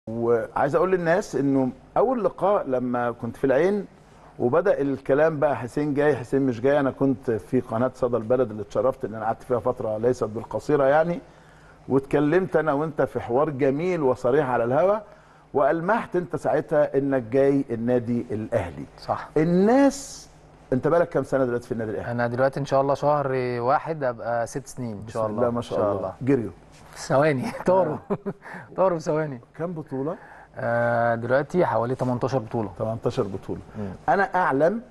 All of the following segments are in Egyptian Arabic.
وعايز اقول للناس انه اول لقاء لما كنت في العين وبدا الكلام بقى حسين جاي حسين مش جاي انا كنت في قناه صدى البلد اللي اتشرفت ان انا قعدت فيها فتره ليست بالقصيره يعني واتكلمت انا وانت في حوار جميل وصريح على الهوا والمحت انت ساعتها انك جاي النادي الاهلي صح الناس انت بالك كام سنه دلوقتي في النادي الاهلي انا دلوقتي ان شاء الله شهر واحد ابقى ست سنين ان شاء بسم الله ما شاء الله جريوا في ثواني طاروا طاروا في ثواني كام بطوله آه دلوقتي حوالي 18 بطوله 18 بطوله انا اعلم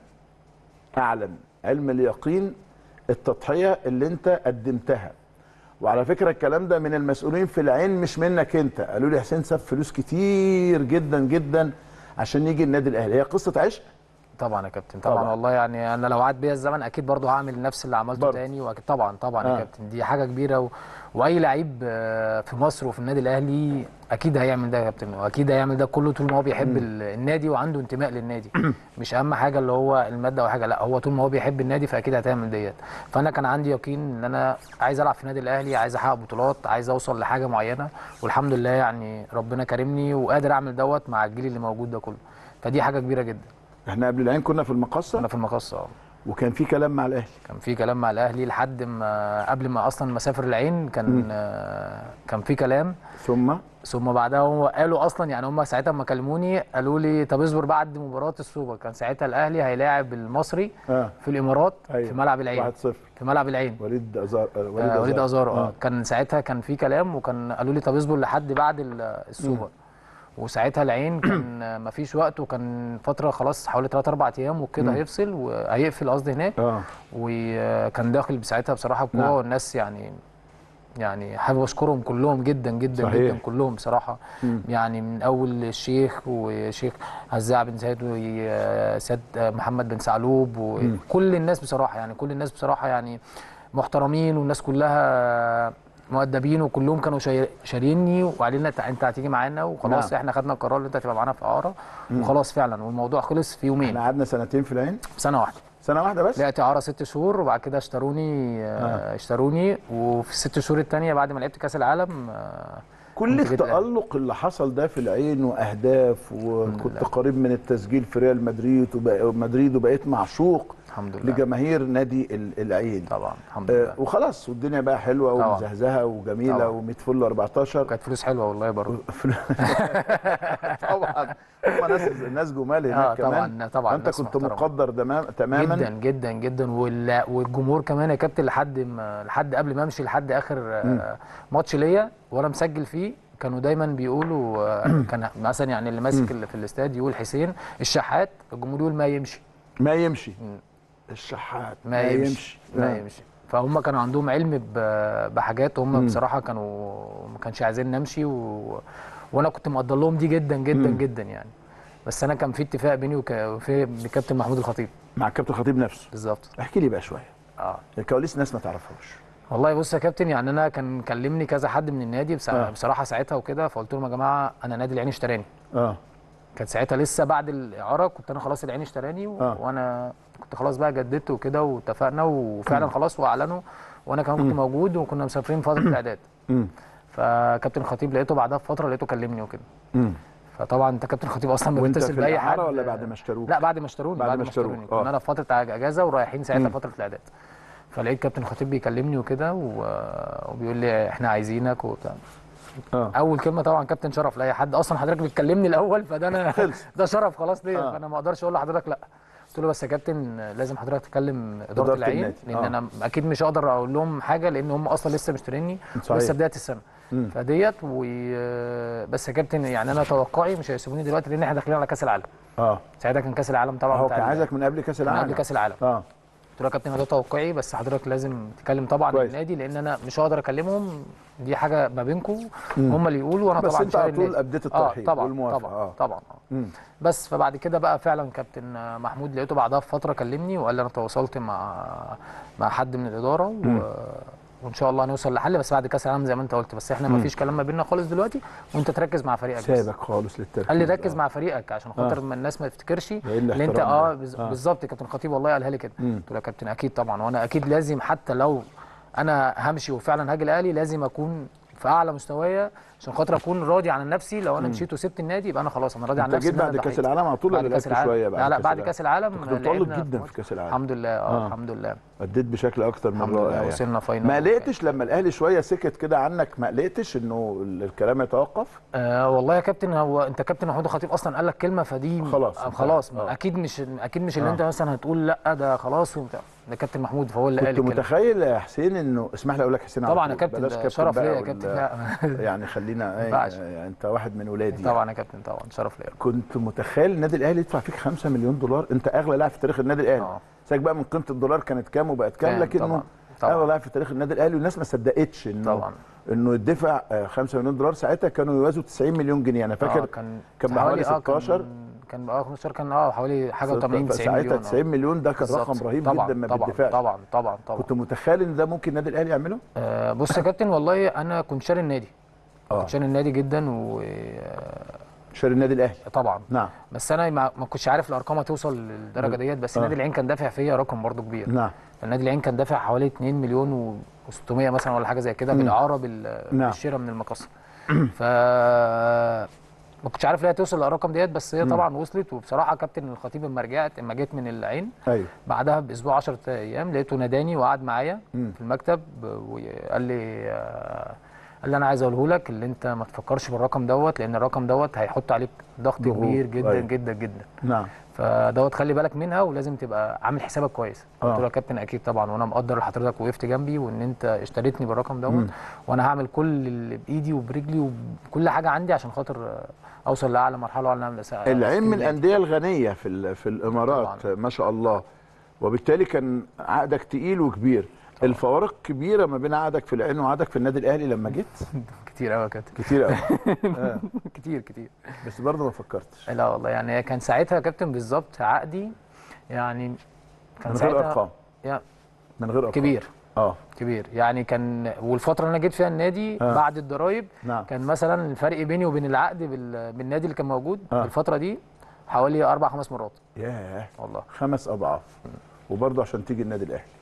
اعلم علم اليقين التضحيه اللي انت قدمتها وعلى فكره الكلام ده من المسؤولين في العين مش منك انت قالوا لي حسين ساب فلوس كتير جدا جدا عشان يجي النادي الاهلي هي قصه عشق طبعا يا كابتن طبعا, طبعاً. طبعا والله يعني انا لو عاد بيا الزمن اكيد برضو هعمل نفس اللي عملته برضو. تاني واكيد طبعا طبعا آه. يا كابتن دي حاجه كبيره و... واي لعيب آه، في مصر وفي النادي الاهلي اكيد هيعمل ده يا كابتن واكيد هيعمل ده كله طول ما هو بيحب ال- النادي وعنده انتماء للنادي مش اهم حاجه اللي هو الماده او حاجه لا هو طول ما هو بيحب النادي فاكيد هتعمل ديت فانا كان عندي يقين ان انا عايز العب في النادي الاهلي عايز احقق بطولات عايز اوصل لحاجه معينه والحمد لله يعني ربنا كرمني وقادر اعمل دوت مع الجيل اللي موجود ده كله فدي حاجه كبيره جدا احنا قبل العين كنا في المقصه انا في المقصه اه وكان في كلام مع الاهلي كان في كلام مع الاهلي لحد ما قبل ما اصلا ما اسافر العين كان آه، كان في كلام ثم ثم بعدها هم قالوا اصلا يعني هم ساعتها لما كلموني قالوا لي طب اصبر بعد مباراه السوبر كان ساعتها الاهلي هيلاعب المصري اه في الامارات أيوة. في ملعب العين 1-0 في ملعب العين وليد ازار آه، وليد آه، وليد ازارو اه آه. كان ساعتها كان في كلام وكان قالوا لي طب اصبر لحد بعد ال- السوبر وساعتها العين كان ما فيش وقت وكان فتره خلاص حوالي 3 4 ايام وكده هيفصل وهيقفل قصدي هناك اه وكان داخل بساعتها بصراحه بقوه نعم. والناس يعني يعني حابب اشكرهم كلهم جدا جدا صحيح. جدا كلهم بصراحه مم. يعني من اول الشيخ وشيخ هزاع بن زايد وسيد محمد بن سعلوب وكل الناس بصراحه يعني كل الناس بصراحه يعني محترمين والناس كلها مؤدبين وكلهم كانوا شاي- شاريني وقالوا لنا انت انت هتيجي معانا وخلاص نعم. احنا خدنا القرار ان انت هتبقى معانا في اعاره وخلاص فعلا والموضوع خلص في يومين احنا قعدنا سنتين في العين سنه واحده سنه واحده بس لعبت اعاره ست شهور وبعد كده اشتروني آه. اشتروني وفي الست شهور الثانيه بعد ما لعبت كاس العالم آه كل كنت جيت الأهلي. التألق اللي حصل ده في العين واهداف وكنت قريب من التسجيل في ريال مدريد وبق- مدريد وبقيت معشوق الحمد لله لجماهير نادي ال- العين طبعا الحمد آه لله وخلاص والدنيا بقى حلوه طبعا. ومزهزهه وجميله طبعا. و100 فل 14 كانت فلوس حلوه والله برضه طبعا هم ناس ناس جمال هناك آه، طبعاً، كمان طبعاً، انت ناس كنت محترمة. مقدر تمام تماما جدا جدا جدا وال- والجمهور كمان يا كابتن لحد ما لحد قبل ما امشي لحد اخر آه، ماتش ليا وانا مسجل فيه كانوا دايما بيقولوا آه، كان مثلا يعني اللي ماسك اللي في الاستاد يقول حسين الشحات الجمهور يقول ما يمشي ما يمشي الشحات ما يمشي ما يمشي فهم كانوا عندهم علم ب- بحاجات هم بصراحه كانوا ما كانش عايزين نمشي و... وانا كنت مقدر لهم دي جدا جدا جدا يعني بس انا كان في اتفاق بيني وك- وفي بكابتن محمود الخطيب مع الكابتن خطيب نفسه بالظبط احكي لي بقى شويه اه الكواليس ناس ما تعرفهاش والله بص يا كابتن يعني انا كان كلمني كذا حد من النادي بس آه. بصراحه ساعتها وكده فقلت لهم يا جماعه انا نادي العين اشتراني اه كانت ساعتها لسه بعد الاعاره كنت انا خلاص العين اشتراني و... آه. وانا كنت خلاص بقى جددت وكده واتفقنا وفعلا خلاص واعلنوا وانا كمان كنت موجود وكنا مسافرين فتره الاعداد امم فكابتن خطيب لقيته بعدها بفتره لقيته كلمني وكده امم فطبعا انت كابتن خطيب اصلا ما وانت بيتصل في باي حد الإعارة ولا بعد ما اشتروك؟ لا بعد ما اشتروني بعد بعد, ما ما اشتروك، اشتروني آه. كنا انا في فتره اجازه ورايحين ساعتها فتره الاعداد فلقيت كابتن خطيب بيكلمني وكده و- وبيقول لي احنا عايزينك وبتاع اه اول كلمه طبعا كابتن شرف لاي حد اصلا حضرتك بتكلمني الاول فده انا خلص. ده شرف خلاص ليا آه. فانا ما اقدرش اقول لحضرتك لا قلت له بس يا كابتن لازم حضرتك تكلم اداره, إدارة العين النادي. لان آه. انا اكيد مش هقدر اقول لهم حاجه لان هم اصلا لسه مشتريني صحيح. لسه بدايه السنه مم. فديت و بس يا كابتن يعني انا توقعي مش هيسيبوني دلوقتي لان احنا داخلين على كاس العالم اه ساعتها كان كاس العالم طبعا هو بتاع كان ال- عايزك من قبل كاس من العالم قبل كاس العالم اه قلت له يا كابتن ده توقعي بس حضرتك لازم تكلم طبعا كويس. النادي لان انا مش هقدر اكلمهم دي حاجه ما بينكم هم اللي يقولوا وانا بس طبعا انت على شايل طول النادي. ابديت الترحيب اه طبعا والموافقة. طبعا آه. طبعا آه. مم. بس فبعد كده بقى فعلا كابتن محمود لقيته بعدها بفتره كلمني وقال لي انا تواصلت مع مع حد من الاداره و... وان شاء الله هنوصل لحل بس بعد كاس العالم زي ما انت قلت بس احنا ما فيش كلام ما بيننا خالص دلوقتي وانت تركز مع فريقك بس سابك خالص للتركيز قال لي ركز آه. مع فريقك عشان خاطر ما الناس ما تفتكرش ده إيه اللي انت الاحترام اه ده؟ بز- آه. بالظبط كابتن خطيب والله قالها لي كده مم. قلت له يا كابتن اكيد طبعا وانا اكيد لازم حتى لو انا همشي وفعلا هاجي الاهلي لازم اكون في اعلى مستوايا عشان خاطر اكون راضي عن نفسي لو انا مشيت وسبت النادي يبقى انا خلاص انا راضي عن انت نفسي جيت إن أنا بعد كاس ضحيت. العالم على طول بعد ولا كاس لعبت العالم شويه لا لا بعد كاس العالم كنت متألق لعبنا جدا ماتش. في كاس العالم الحمد لله اه آه. الحمد لله اديت بشكل اكتر من الحمد رائع لله يعني. وصلنا فاينل ما قلقتش لما الاهلي شويه سكت كده عنك ما قلقتش انه الكلام يتوقف آه والله يا كابتن هو انت كابتن محمود الخطيب اصلا قال لك كلمه فدي خلاص، آه انت- خلاص آه. اكيد مش اكيد مش اللي آه. انت مثلا هتقول لا ده خلاص وبتاع ده كابتن محمود فهو اللي قال كنت الكلمه متخيل يا حسين انه اسمح لي اقول لك حسين على طبعا يا طول. بلاش كابتن ده شرف بقى ليا يا وال- كابتن لا يعني خلينا ايه ينفعش. يعني انت واحد من ولادي طبعا يا كابتن طبعا شرف ليا كنت متخيل النادي الاهلي يدفع فيك 5 مليون دولار انت اغلى لاعب في تاريخ النادي الاهلي اه سيبك بقى من قيمه الدولار كانت كام وبقت كام كام لكنه طبعا اغلى طبعا لاعب في تاريخ النادي الاهلي والناس ما صدقتش انه طبعا انه يدفع آه، 5 مليون دولار ساعتها كانوا يوازوا 90 مليون جنيه انا فاكر آه كان كان حوالي بحوالي آه، كان- 16 كان اه 15 كان اه حوالي حاجه و80 90 ساعتها مليون آه. 90 مليون ده كان بالظبط. رقم رهيب طبعا جدا ما طبعا بيدفعش طبعا طبعا طبعا كنت متخيل ان ده ممكن النادي الاهلي يعمله؟ آه بص يا كابتن والله انا كنت شاري النادي اه كنت شاري النادي جدا شاري النادي الاهلي وطبعا نعم بس انا ما ما كنتش عارف الارقام هتوصل للدرجه ديت بس آه. نادي العين كان دافع فيا رقم برضو كبير نعم النادي العين كان دافع حوالي 2 مليون و600 مثلا ولا حاجه زي كده مم. بالاعاره بال- نعم. بالشراء من المقصه ف ما كنتش عارف ليه هتوصل للارقام ديت بس هي مم. طبعا وصلت وبصراحه كابتن الخطيب لما رجعت اما جيت من العين ايوه بعدها باسبوع 10 ايام لقيته ناداني وقعد معايا مم. في المكتب وقال لي آه، قال لي انا عايز اقوله لك اللي انت ما تفكرش بالرقم دوت لان الرقم دوت هيحط عليك ضغط ضغوط، كبير جدا أيوة. جدا جدا نعم فدوت خلي بالك منها ولازم تبقى عامل حسابك كويس آه. قلت له يا كابتن اكيد طبعا وانا مقدر لحضرتك وقفت جنبي وان انت اشتريتني بالرقم دوت مم. وانا هعمل كل اللي بايدي وبرجلي وكل حاجه عندي عشان خاطر آه، اوصل لاعلى مرحله واعلى مساحه العين من الانديه الغنيه في ال- في الامارات طبعاً. ما شاء الله وبالتالي كان عقدك تقيل وكبير الفوارق كبيره ما بين عقدك في العين وعقدك في النادي الاهلي لما جيت كتير قوي يا كابتن كتير قوي آه. كتير كتير بس برضه ما فكرتش لا والله يعني كان ساعتها يا كابتن بالظبط عقدي يعني كان من غير ساعتها ارقام يا من غير ارقام كبير اه كبير يعني كان والفتره اللي انا جيت فيها النادي آه. بعد الضرايب نعم كان مثلا الفرق بيني وبين العقد بال- بالنادي اللي كان موجود آه. الفتره دي حوالي اربع خمس مرات ياه والله خمس اضعاف وبرضه عشان تيجي النادي الاهلي